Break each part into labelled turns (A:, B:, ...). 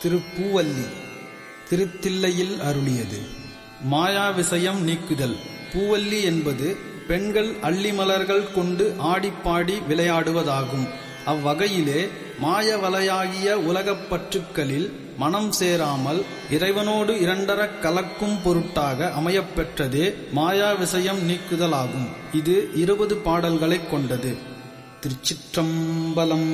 A: திருப்பூவல்லி திருத்தில்லையில் அருளியது மாயா விஷயம் நீக்குதல் பூவல்லி என்பது பெண்கள் அள்ளிமலர்கள் கொண்டு ஆடிப்பாடி விளையாடுவதாகும் அவ்வகையிலே மாயவலையாகிய உலகப் பற்றுக்களில் மனம் சேராமல் இறைவனோடு இரண்டரக் கலக்கும் பொருட்டாக அமையப்பெற்றதே மாயா விஷயம் நீக்குதலாகும் இது இருபது பாடல்களைக் கொண்டது திருச்சிற்றம்பலம்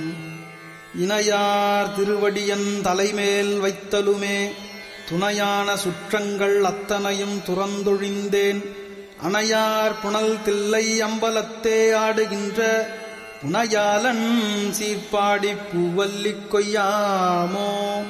A: இணையார் திருவடியன் தலைமேல் வைத்தலுமே துணையான சுற்றங்கள் அத்தனையும் துறந்தொழிந்தேன் அணையார் புனல் தில்லை அம்பலத்தே ஆடுகின்ற புனையாலன் சீர்பாடி பூவல்லிக் கொய்யாமோ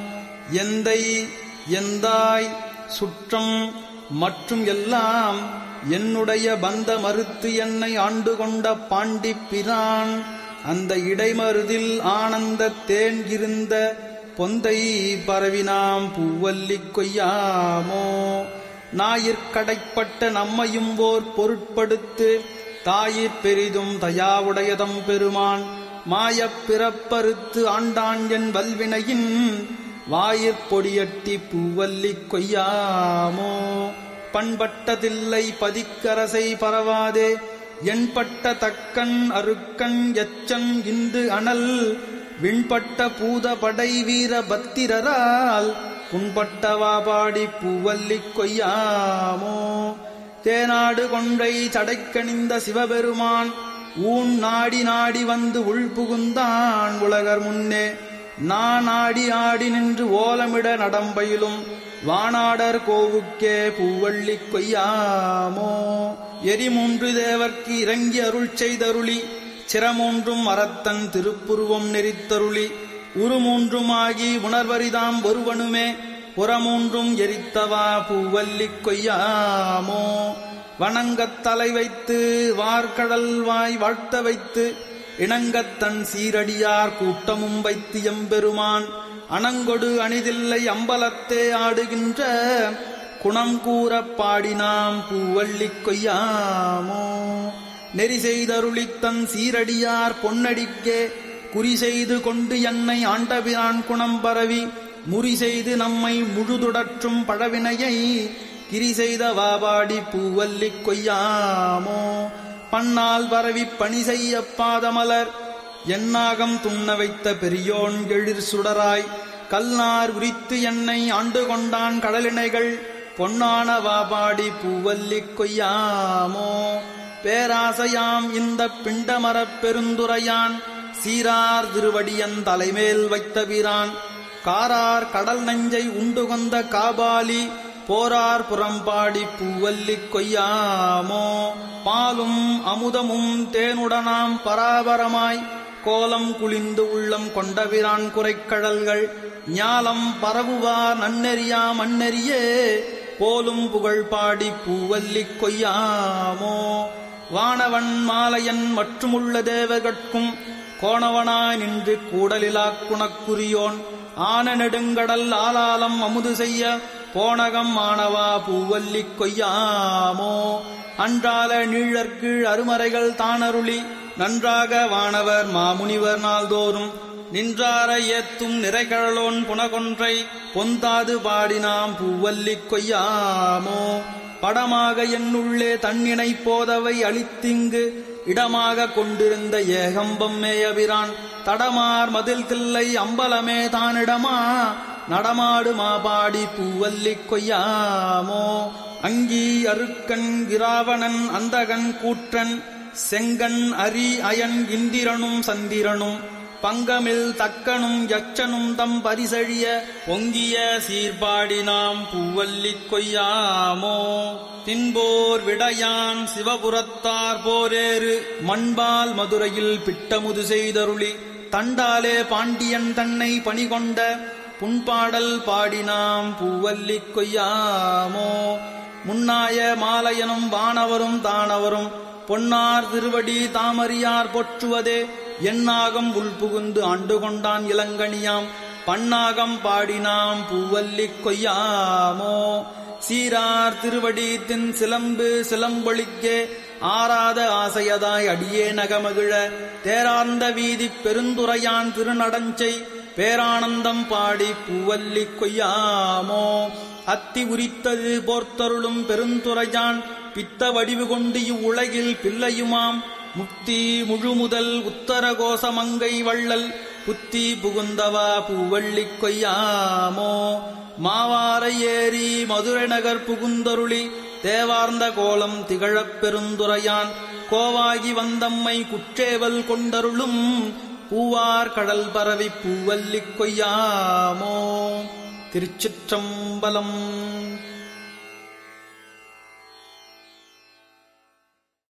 A: எந்தை எந்தாய் சுற்றம் மற்றும் எல்லாம் என்னுடைய பந்த மறுத்து என்னை ஆண்டு கொண்ட பாண்டிப் பிரான் அந்த இடைமருதில் ஆனந்த தேன் இருந்த பொந்தை பரவினாம் பூவல்லிக் கொய்யாமோ ஞாயிற்கடைப்பட்ட நம்மையும் ஓர் பொருட்படுத்து தாயிற் பெரிதும் தயாவுடையதம் பெருமான் மாயப் பிறப்பறுத்து ஆண்டான் என் வல்வினையின் வாயிற் பொடியட்டி பூவல்லிக் கொய்யாமோ பண்பட்டதில்லை பதிக்கரசை பரவாதே என்பட்ட தக்கன் அருக்கன் எச்சன் இந்து அனல் விண்பட்ட பூத படை வீர பத்திரரால் புண்பட்ட வாபாடி பூவல்லிக் கொய்யாமோ தேநாடு கொன்றை சடைக்கணிந்த சிவபெருமான் ஊன் நாடி நாடி வந்து உள்புகுந்தான் உலகர் முன்னே நான் ஆடி ஆடி நின்று ஓலமிட நடம்பயிலும் வானாடர் கோவுக்கே பூவள்ளிக் கொய்யாமோ எரிமூன்று தேவர்க்கு இறங்கி அருள் செய்தருளி சிரமூன்றும் அறத்தன் திருப்புருவம் நெறித்தருளி உருமூன்றுமாகி உணர்வரிதாம் ஒருவனுமே புறமூன்றும் எரித்தவா பூவல்லிக் கொய்யாமோ வணங்கத் தலை வைத்து வார்கடல் வாய் வாழ்த்த வைத்து இணங்கத்தன் சீரடியார் கூட்டமும் வைத்து எம்பெருமான் அணங்கொடு அணிதில்லை அம்பலத்தே ஆடுகின்ற குணம் கூறப் பாடினாம் பூவள்ளிக் கொய்யாமோ நெறி செய்தருளித்தன் சீரடியார் பொன்னடிக்கே குறி செய்து கொண்டு என்னை ஆண்டபிரான் குணம் பரவி முறி செய்து நம்மை முழுதுடற்றும் பழவினையை கிரி செய்த வாபாடி பூவல்லிக் கொய்யாமோ பன்னால் பரவி பணி செய்ய பாதமலர் என்னாகம் துண்ண வைத்த பெரியோன் எழிர் சுடராய் கல்நார் உரித்து என்னை ஆண்டு கொண்டான் கடலினைகள் பொன்னான வாபாடி பூவல்லிக் கொய்யாமோ பேராசையாம் இந்த பிண்டமரப் பெருந்துரையான் சீரார் திருவடியன் தலைமேல் வைத்த வீரான் காரார் கடல் நஞ்சை உண்டு கொந்த காபாலி போரார் புறம்பாடி பூவல்லிக் கொய்யாமோ பாலும் அமுதமும் தேனுடனாம் பராபரமாய் கோலம் குளிந்து உள்ளம் கொண்டவிரான் குறைக்கடல்கள் ஞாலம் பரவுவார் நன்னெறியா மண்ணெறியே போலும் புகழ் பாடி பூவல்லிக் கொய்யாமோ வானவன் மாலையன் மற்றுமுள்ள தேவர்கட்கும் கோணவனாய் நின்று கூடலிலா குணக்குரியோன் ஆன நெடுங்கடல் ஆலாலம் அமுது செய்ய போனகம் ஆனவா பூவல்லிக் கொய்யாமோ அன்றால நீழற்கீழ் அருமறைகள் தானருளி நன்றாக வானவர் மாமுனிவர் நாள்தோறும் நின்றார ஏத்தும் நிறைகழலோன் புனகொன்றை பொந்தாது பாடினாம் பூவல்லிக் கொய்யாமோ படமாக என்னுள்ளே தன்னினை போதவை அளித்திங்கு இடமாக கொண்டிருந்த ஏகம்பம் மேயபிரான் தடமார் மதில் தில்லை அம்பலமே தானிடமா நடமாடு மாபாடி பூவல்லிக் கொய்யாமோ அங்கி அருக்கன் கிராவணன் அந்தகன் கூற்றன் செங்கன் அரி அயன் இந்திரனும் சந்திரனும் பங்கமில் தக்கனும் யட்சனும் தம் பரிசழிய பொங்கிய சீர்பாடி நாம் பூவல்லிக் கொய்யாமோ தின்போர் விடையான் சிவபுரத்தார் போரேறு மண்பால் மதுரையில் பிட்டமுது செய்தருளி தண்டாலே பாண்டியன் தன்னை பணிகொண்ட புண்பாடல் பாடினாம் பூவல்லிக் கொய்யாமோ முன்னாய மாலையனும் வானவரும் தானவரும் பொன்னார் திருவடி தாமரியார் பொற்றுவதே எண்ணாகம் உள்புகுந்து ஆண்டு கொண்டான் இளங்கணியாம் பன்னாகம் பாடினாம் பூவல்லிக் கொய்யாமோ சீரார் திருவடி தின் சிலம்பு சிலம்பொழிக்கே ஆராத ஆசையதாய் அடியே நகமகிழ தேரார்ந்த வீதி பெருந்துரையான் திருநடஞ்சை பேரானந்தம் பாடி பூவல்லி கொய்யாமோ அத்தி உரித்தது போர்த்தருளும் பெருந்துரையான் பித்த வடிவு கொண்டு இவ்வுலகில் பிள்ளையுமாம் முக்தி முழுமுதல் உத்தர கோசமங்கை வள்ளல் புத்தி புகுந்தவா பூவள்ளி கொய்யாமோ மாவாரை ஏறி மதுரை நகர் புகுந்தருளி தேவார்ந்த கோலம் திகழப் பெருந்துரையான் கோவாகி வந்தம்மை குற்றேவல் கொண்டருளும் பூவார் கடல் பரவி பூவல்லி கொய்யாமோ திருச்சிற்றம்பலம்